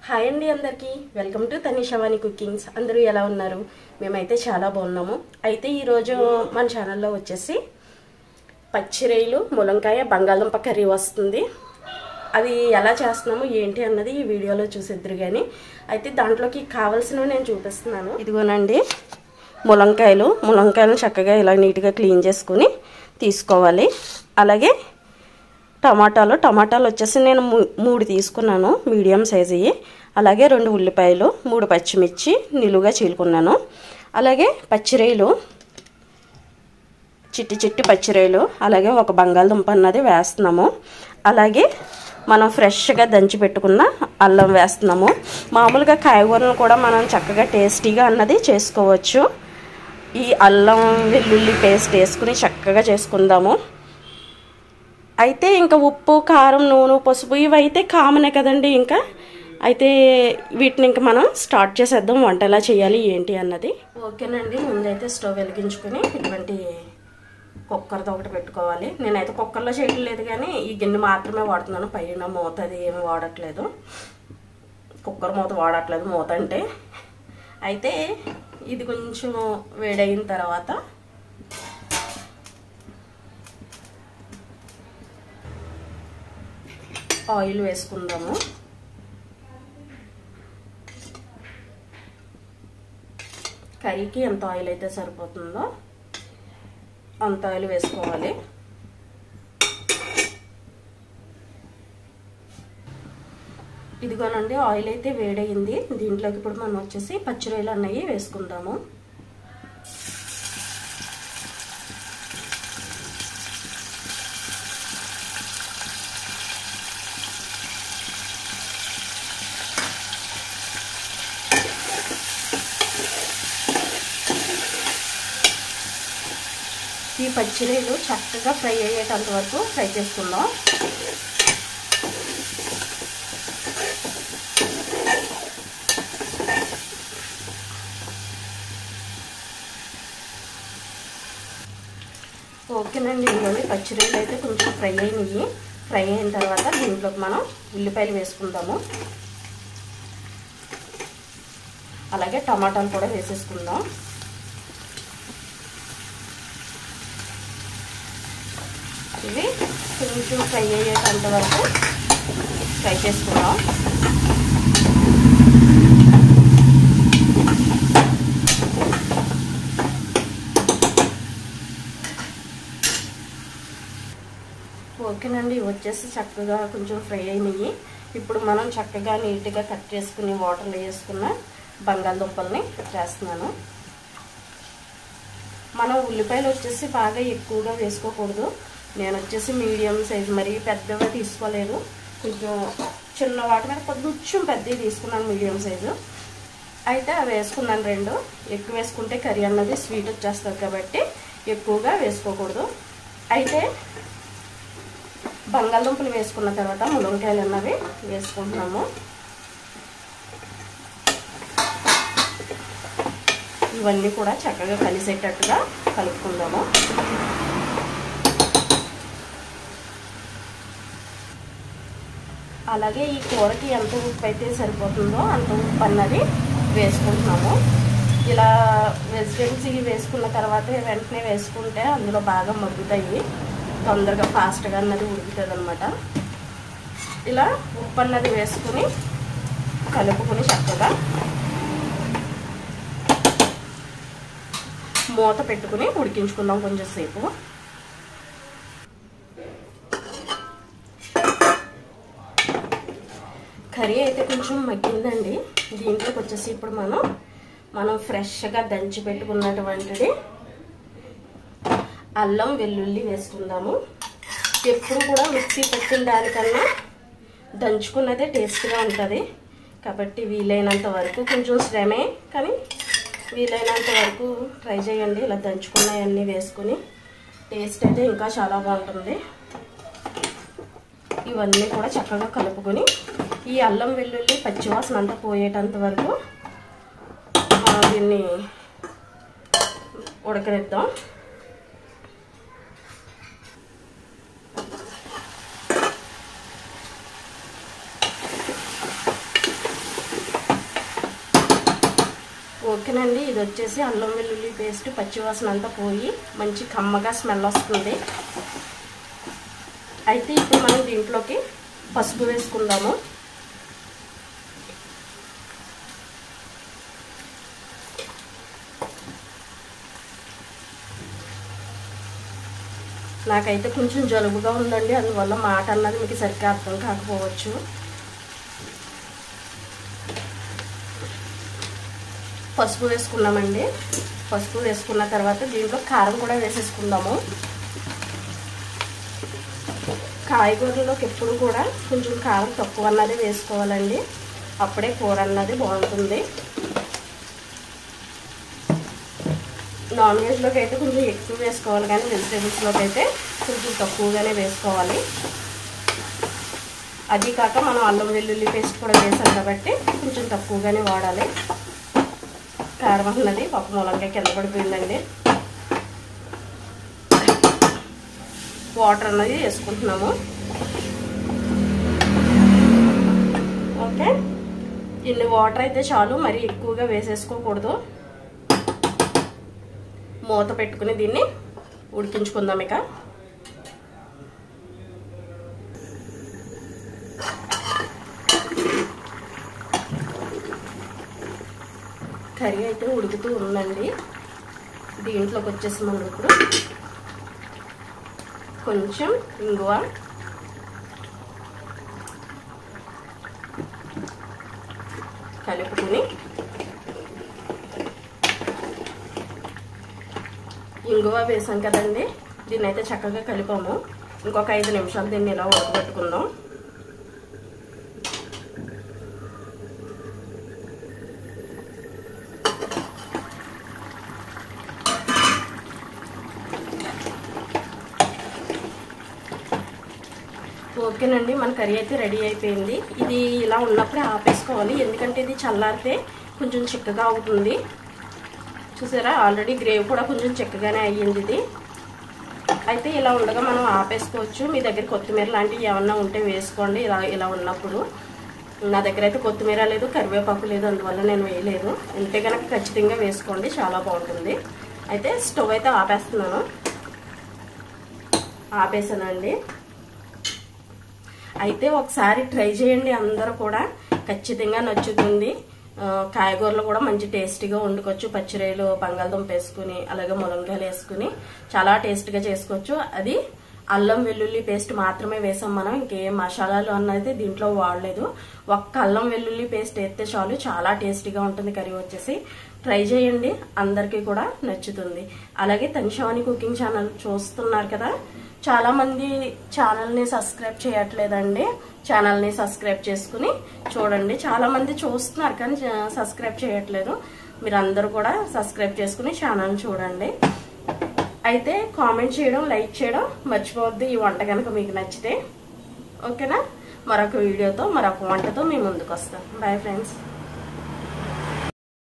hi అండి అందరికీ welcome to తనిషవాణి cookings అందరూ ఎలా ఉన్నారు మేమైతే చాలా బాగున్నాము అయితే ఈరోజు మన ఛానల్లో వచ్చేసి పచ్చిరొయ్యలు ములంకాయ బంగాళదుంప కర్రీ వస్తుంది అది ఎలా చేస్తున్నాము ఏంటి అన్నది ఈ వీడియోలో చూసిద్దరు కానీ అయితే దాంట్లోకి కావాల్సినవి నేను చూపిస్తున్నాను ఇదిగోనండి ములంకాయలు ములంకాయలను చక్కగా ఇలా నీట్గా క్లీన్ చేసుకుని తీసుకోవాలి అలాగే టమాటాలు టమాటాలు వచ్చేసి నేను మూడు తీసుకున్నాను మీడియం సైజు అలాగే రెండు ఉల్లిపాయలు మూడు పచ్చిమిర్చి నిలువుగా చీలుకున్నాను అలాగే పచ్చిరొయ్యలు చిట్టి చిట్టి పచ్చిరొయ్యలు అలాగే ఒక బంగాళదుంప అన్నది వేస్తున్నాము అలాగే మనం ఫ్రెష్గా దంచి పెట్టుకున్న అల్లం వేస్తున్నాము మామూలుగా కాయగూరలను కూడా మనం చక్కగా టేస్టీగా అన్నది చేసుకోవచ్చు ఈ అల్లం వెల్లుల్లి పేస్ట్ వేసుకుని చక్కగా చేసుకుందాము అయితే ఇంకా ఉప్పు కారం నూనె పసుపు ఇవైతే కామనే కదండి ఇంకా అయితే వీటిని ఇంకా మనం స్టార్ట్ చేసేద్దాం వంట ఎలా చేయాలి ఏంటి అన్నది ఓకేనండి ముందైతే స్టవ్ వెలిగించుకుని ఇటువంటి కుక్కర్తో ఒకటి పెట్టుకోవాలి నేనైతే కుక్కర్లో చేయడం లేదు కానీ ఈ గిన్నె మాత్రమే వాడుతున్నాను పైన మూత అది ఏమి వాడట్లేదు కుక్కర్ మూత వాడట్లేదు మూత అంటే అయితే ఇది కొంచెం వేడైన తర్వాత ఆయిల్ వేసుకుందాము కర్రీకి ఎంత ఆయిల్ అయితే సరిపోతుందో అంత ఆయిల్ వేసుకోవాలి ఇదిగోనండి ఆయిల్ అయితే వేడయింది దీంట్లోకి ఇప్పుడు మనం వచ్చేసి పచ్చిరొయ్యలు అన్నవి వేసుకుందాము ఈ పచ్చిరొయ్యలు చక్కగా ఫ్రై అయ్యేటంత వరకు ఫ్రై చేసుకుందాం ఓకేనండి ఇదిగోండి పచ్చిరొయ్యలు అయితే కొంచెం ఫ్రై అయినాయి ఫ్రై అయిన తర్వాత దీంట్లోకి మనం ఉల్లిపాయలు వేసుకుందాము అలాగే టమాటాలు కూడా వేసేసుకుందాం ఇవి కొంచెం ఫ్రై అయ్యేటంత వరకు ఫ్రై చేసుకుందాం ఓకేనండి వచ్చేసి చక్కగా కొంచెం ఫ్రై అయినాయి ఇప్పుడు మనం చక్కగా నీట్గా కట్ చేసుకుని వాటర్లో వేసుకున్న బంగాళదుంపల్ని వేస్తున్నాను మనం ఉల్లిపాయలు వచ్చేసి బాగా ఎక్కువగా వేసుకోకూడదు నేను వచ్చేసి మీడియం సైజు మరీ పెద్దగా తీసుకోలేదు కొంచెం చిన్న వాటి మీద కొంచెం పెద్దవి తీసుకున్నాను మీడియం సైజు అయితే అవి వేసుకున్నాను రెండు ఎక్కువ వేసుకుంటే కర్రీ అన్నది స్వీట్ వచ్చేస్తుంది కాబట్టి ఎక్కువగా వేసుకోకూడదు అయితే బంగాళదుంపలు వేసుకున్న తర్వాత ములంకాయలు అన్నవి వేసుకుంటున్నాము ఇవన్నీ కూడా చక్కగా కలిసేటట్టుగా కలుపుకుందాము అలాగే ఈ కూరకి ఎంత ఉప్పు అయితే సరిపోతుందో అంత ఉప్పు అన్నది వేసుకుంటున్నాము ఇలా వెజిటేబుల్స్ ఇవి వేసుకున్న తర్వాత వెంటనే వేసుకుంటే అందులో బాగా మగ్గుతాయి తొందరగా ఫాస్ట్గా అన్నది ఉడుకుతుంది అనమాట ఇలా ఉప్పు అన్నది వేసుకుని కలుపుకొని చక్కగా మూత పెట్టుకుని ఉడికించుకుందాం కొంచెం సేపు కర్రీ అయితే కొంచెం మగ్గిందండి దీంట్లోకి వచ్చేసి ఇప్పుడు మనం మనం ఫ్రెష్గా దంచి పెట్టుకున్నటువంటిది అల్లం వెల్లుల్లి వేసుకుందాము ఎప్పుడు కూడా మిక్సీ పెట్టిన దానికన్నా దంచుకున్నదే టేస్ట్గా ఉంటుంది కాబట్టి వీలైనంత వరకు కొంచెం శ్రమే కానీ వీలైనంత వరకు ట్రై చేయండి ఇలా దంచుకున్నవన్నీ వేసుకుని టేస్ట్ అయితే ఇంకా చాలా బాగుంటుంది ఇవన్నీ కూడా చక్కగా కలుపుకొని ఈ అల్లం వెల్లుల్లి పచ్చివాసన అంతా పోయేటంత వరకు దీన్ని ఉడకనిద్దాం ఓకేనండి ఇది వచ్చేసి అల్లం వెల్లుల్లి పేస్ట్ పచ్చివాసన అంతా పోయి మంచి కమ్మగా స్మెల్ వస్తుంది అయితే ఇప్పుడు మనం దీంట్లోకి పసుపు వేసుకుందాము నాకైతే కొంచెం జలుబుగా ఉందండి అందువల్ల మాట అన్నది మీకు సరిగ్గా అర్థం కాకపోవచ్చు పసుపు వేసుకున్నామండి పసుపు వేసుకున్న తర్వాత దీంట్లో కారం కూడా వేసేసుకుందాము కాయగూరలోకి ఎప్పుడు కూడా కొంచెం కారం తక్కువ అన్నది వేసుకోవాలండి అప్పుడే కూర అన్నది బాగుంటుంది నాన్ వెజ్లోకి అయితే కొంచెం ఎక్కువ వేసుకోవాలి కానీ వెజిటేబుల్స్లోకి అయితే కొంచెం తక్కువగానే వేసుకోవాలి అది కాక మనం అల్లం వెల్లుల్లి పేస్ట్ కూడా వేసాం కాబట్టి కొంచెం తక్కువగానే వాడాలి కారం అన్నది ఒక మూలంగా కింద పడిపోయిందండి వాటర్ అన్నది వేసుకుంటున్నాము ఓకే ఇన్ని వాటర్ అయితే చాలు మరి ఎక్కువగా వేసేసుకోకూడదు మూత పెట్టుకుని దీన్ని ఉడికించుకుందాం ఇక కర్రీ అయితే ఉడుకుతూ ఉందండి దీంట్లోకి వచ్చేసి మనం ఇప్పుడు కొంచెం ఇంగువ కలుపుకుని ఇంగువ వేసాం కదండి దీన్ని అయితే చక్కగా కలిపాము ఇంకొక ఐదు నిమిషాలు దీన్ని ఇలా ఉడకబెట్టుకుందాం ఓకేనండి మన కర్రీ అయితే రెడీ అయిపోయింది ఇది ఇలా ఉన్నప్పుడే ఆపేసుకోవాలి ఎందుకంటే ఇది చల్లారితే కొంచెం చిక్కగా అవుతుంది చూసారా ఆల్రెడీ గ్రేవ్ కూడా కొంచెం చిక్కగానే అయ్యింది ఇది అయితే ఇలా ఉండగా మనం ఆపేసుకోవచ్చు మీ దగ్గర కొత్తిమీర లాంటివి ఏమన్నా ఉంటే వేసుకోండి ఇలా ఇలా ఉన్నప్పుడు నా దగ్గర అయితే కొత్తిమీర లేదు కరివేపాకు లేదు అందువల్ల నేను వేయలేదు ఉంటే కనుక ఖచ్చితంగా వేసుకోండి చాలా బాగుంటుంది అయితే స్టవ్ అయితే ఆపేస్తున్నాను ఆపేసానండి అయితే ఒకసారి ట్రై చేయండి అందరూ కూడా ఖచ్చితంగా నచ్చుతుంది కాయగూరలు కూడా మంచి టేస్టీగా వండుకోవచ్చు పచ్చిరేలు బంగాళదుంప వేసుకుని అలాగే ములంగాయలు వేసుకుని చాలా టేస్టీగా చేసుకోవచ్చు అది అల్లం వెల్లుల్లి పేస్ట్ మాత్రమే వేసాం మనం ఇంకేం మసాలాలు అన్నది దీంట్లో వాడలేదు ఒక్క అల్లం వెల్లుల్లి పేస్ట్ వేస్తే చాలు చాలా టేస్టీగా ఉంటుంది కర్రీ వచ్చేసి ట్రై చేయండి అందరికీ కూడా నచ్చుతుంది అలాగే తనిషాని కుకింగ్ ఛానల్ చూస్తున్నారు కదా చాలా మంది ఛానల్ని సబ్స్క్రైబ్ చేయట్లేదండి ఛానల్ని సబ్స్క్రైబ్ చేసుకుని చూడండి చాలా మంది చూస్తున్నారు కానీ సబ్స్క్రైబ్ చేయట్లేదు మీరు అందరూ కూడా సబ్స్క్రైబ్ చేసుకుని ఛానల్ చూడండి అయితే కామెంట్ చేయడం లైక్ చేయడం మర్చిపోవద్దు ఈ వంట కనుక మీకు నచ్చితే ఓకేనా మరొక వీడియోతో మరొక వంటతో మీ ముందుకు వస్తాం బాయ్ ఫ్రెండ్స్